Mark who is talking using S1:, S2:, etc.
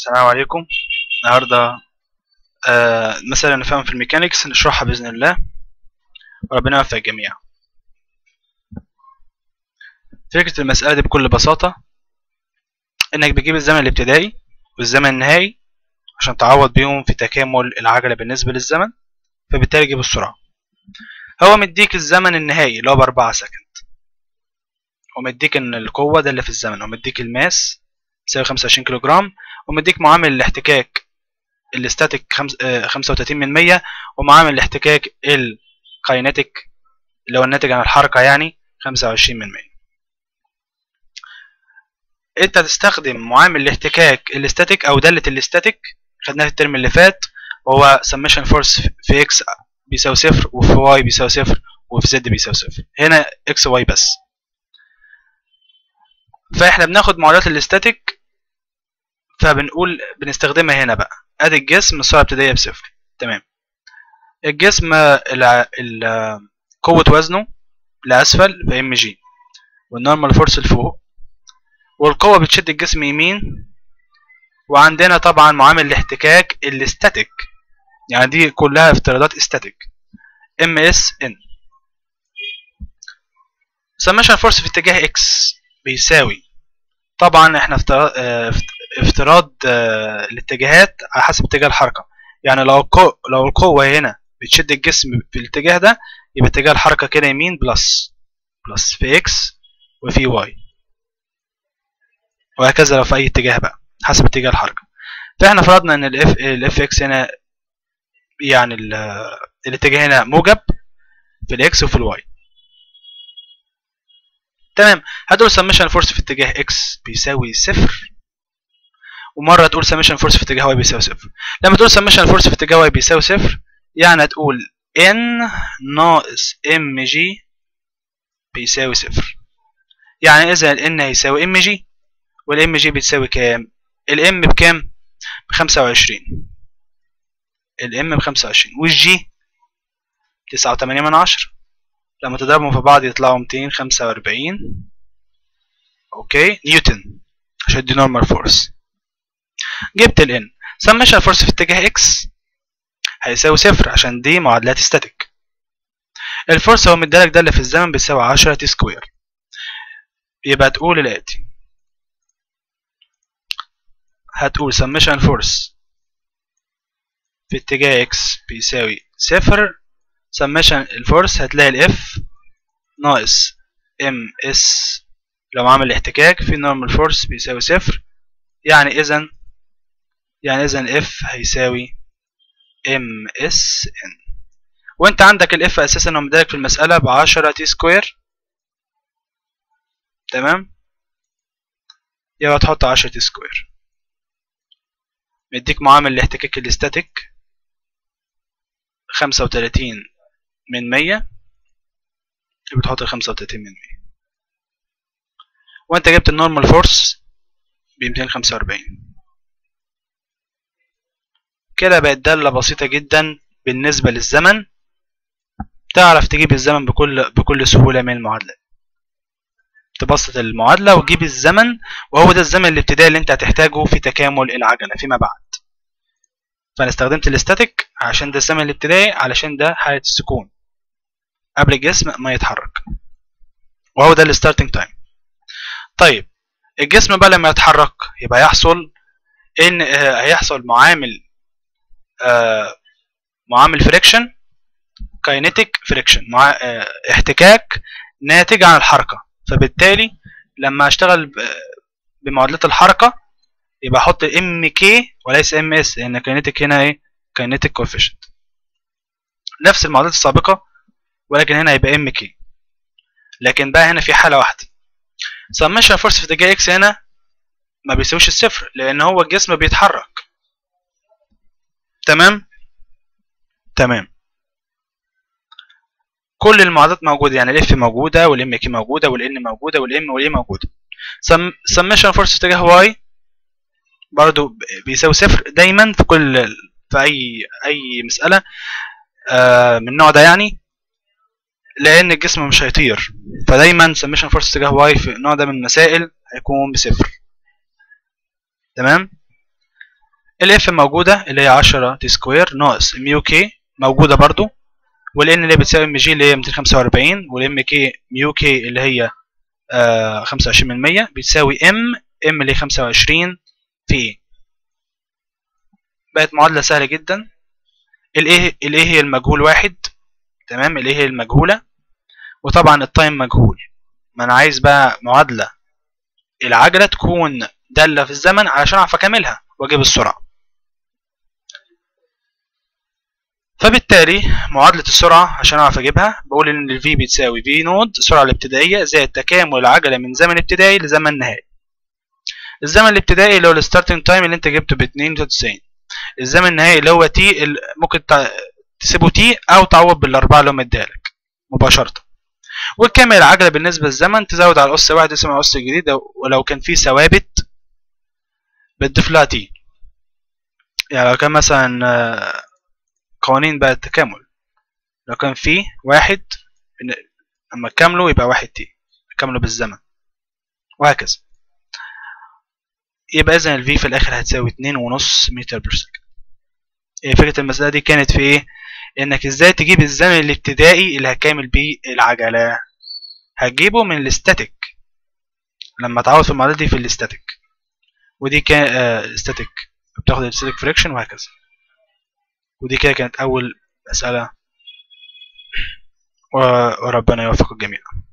S1: السلام عليكم النهاردة آه مسألة نفهم في الميكانيكس نشرحها بإذن الله وربنا يوفق الجميع فكرة المسألة دي بكل بساطة إنك بتجيب الزمن الابتدائي والزمن النهائي عشان تعوض بيهم في تكامل العجلة بالنسبة للزمن فبالتالي تجيب السرعة هو مديك الزمن النهائي اللي هو بأربعة سكند ومديك إن القوة ده اللي في الزمن ومديك الماس يساوي 25 كيلو جرام ومديك معامل الاحتكاك الاستاتيك خمسة وتلاتين من مية ومعامل الاحتكاك الكاينتيك اللي هو الناتج عن الحركة يعني خمسة وعشرين من مية انت تستخدم معامل الاحتكاك الاستاتيك او دالة الاستاتيك خدناها في الترم اللي فات وهو سميشن فورس في اكس بيساوي صفر وفي واي بيساوي صفر وفي زد بيساوي صفر هنا اكس واي بس فاحنا بناخد معادلات الاستاتيك فبنقول بنستخدمها هنا بقى ادي الجسم السرعه الابتدائيه بصفر تمام الجسم ال ال قوه وزنه لاسفل في ام جي والنورمال فورس لفوق والقوه بتشد الجسم يمين وعندنا طبعا معامل الاحتكاك الاستاتيك يعني دي كلها افتراضات استاتيك ام اس ان سمشن فورس في اتجاه اكس بيساوي طبعا احنا افتراض افتراض الاتجاهات على حسب اتجاه الحركه يعني لو القوة لو القوه هنا بتشد الجسم في الاتجاه ده يبقى اتجاه الحركه كده يمين بلس بلس في اكس وفي واي وهكذا لو في اي اتجاه بقى حسب اتجاه الحركه فاحنا فرضنا ان الاف الاف اكس هنا يعني الاتجاه هنا موجب في الاكس وفي الواي تمام هتقول سمشن فورس في اتجاه اكس بيساوي صفر ومره تقول سمشن فورس في اتجاه واي بيساوي صفر لما تقول سمشن فورس في اتجاه واي بيساوي صفر يعني هتقول ان ناقص ام جي بيساوي صفر يعني اذا الان هيساوي ام جي والام جي بتساوي كام الام بكام بخمسة وعشرين الام بخمسة وعشرين والجي تسعة وتمانية من عشرة لما تضربهم في بعض يطلعوا ميتين خمسة وأربعين أوكي نيوتن عشان دي نورمال فورس جبت ال n سمشن فورس في اتجاه x هيساوي صفر عشان دي معادلات ستاتيك الفورس هو مديلك ده اللي في الزمن بيساوي عشرة تي سكوير يبقى تقول الآتي هتقول سمشن فورس في اتجاه x بيساوي صفر سمشن الفورس هتلاقي الاف ناقص ام اس لو عامل احتكاك في نورمال فورس بيساوي صفر يعني اذا يعني اذا اف هيساوي ام اس ان وانت عندك الاف اساسا هو مدالك في المسألة بعشرة تي سكوير تمام يبقى تحط عشرة تي سكوير مديك معامل الاحتكاك الاستاتيك خمسة وتلاتين من مية يبقى تحط خمسة وتلاتين من مية وانت جبت النورمال فورس بميتين خمسة وأربعين كده بقت دالة بسيطة جدا بالنسبة للزمن تعرف تجيب الزمن بكل بكل سهولة من المعادلة تبسط المعادلة وتجيب الزمن وهو ده الزمن الابتدائي اللي انت هتحتاجه في تكامل العجلة فيما بعد فانا استخدمت الاستاتيك عشان ده الزمن الابتدائي علشان ده حالة السكون قبل الجسم ما يتحرك وهو ده الستارتنج تايم طيب الجسم بقى لما يتحرك يبقى يحصل ان هيحصل معامل آه معامل فريكشن كاينيتيك فريكشن مع آه احتكاك ناتج عن الحركة فبالتالي لما اشتغل بمعادلات الحركة يبقى احط ام كي وليس ام اس لان كاينيتيك هنا ايه كاينيتيك كوفيشنت نفس المعادلات السابقة ولكن هنا هيبقى ام كي لكن بقى هنا في حالة واحدة سمشن فورس في اتجاه اكس هنا ما بيساويش الصفر لان هو الجسم بيتحرك تمام تمام كل المعادلات موجوده يعني الاف موجوده والام كي موجوده والان موجوده والام والاي موجوده سمشن فورس في اتجاه واي برضو بيساوي صفر دايما في كل في اي اي مساله آه من النوع ده يعني لان الجسم مش هيطير فدايما سمشن فورس اتجاه واي في النوع ده من المسائل هيكون بصفر تمام الاف موجودة اللي هي 10 تي سكوير ناقص ميو كي موجودة برضو والان اللي بتساوي ام جي اللي هي 245 والام كي ميو كي اللي هي آه 25 من 100 بتساوي ام ام اللي هي 25 في ايه بقت معادلة سهلة جدا الايه الايه هي المجهول واحد تمام الايه هي المجهولة وطبعا التايم مجهول ما انا عايز بقى معادلة العجلة تكون دالة في الزمن علشان اعرف اكملها واجيب السرعة فبالتالي معادلة السرعة عشان اعرف اجيبها بقول ان ال v بتساوي v نود السرعة الابتدائية زائد تكامل العجلة من زمن ابتدائي لزمن نهائي الزمن الابتدائي اللي هو الستارتنج تايم اللي انت جبته ب 92 الزمن النهائي اللي هو t ممكن تسيبه t او تعوض بالاربعة اللي هم اديها لك مباشرة وتكمل العجلة بالنسبة للزمن تزود على الأس واحد اسمها أس جديدة ولو كان في ثوابت بتضيف لها تي يعني لو كان مثلا قوانين بقى التكامل لو كان في واحد لما تكامله يبقى واحد تي تكامله بالزمن وهكذا يبقى إذا الفي في الآخر هتساوي اتنين ونص متر بير سكند فكرة المسألة دي كانت في إيه؟ إنك إزاي تجيب الزمن الابتدائي اللي هكامل بيه العجلة هتجيبه من الاستاتيك لما تعوض في المعادلة دي في الاستاتيك ودي كان آه استاتيك بتاخد الاستاتيك فريكشن وهكذا ودي كده كانت أول مسألة وربنا يوفق الجميع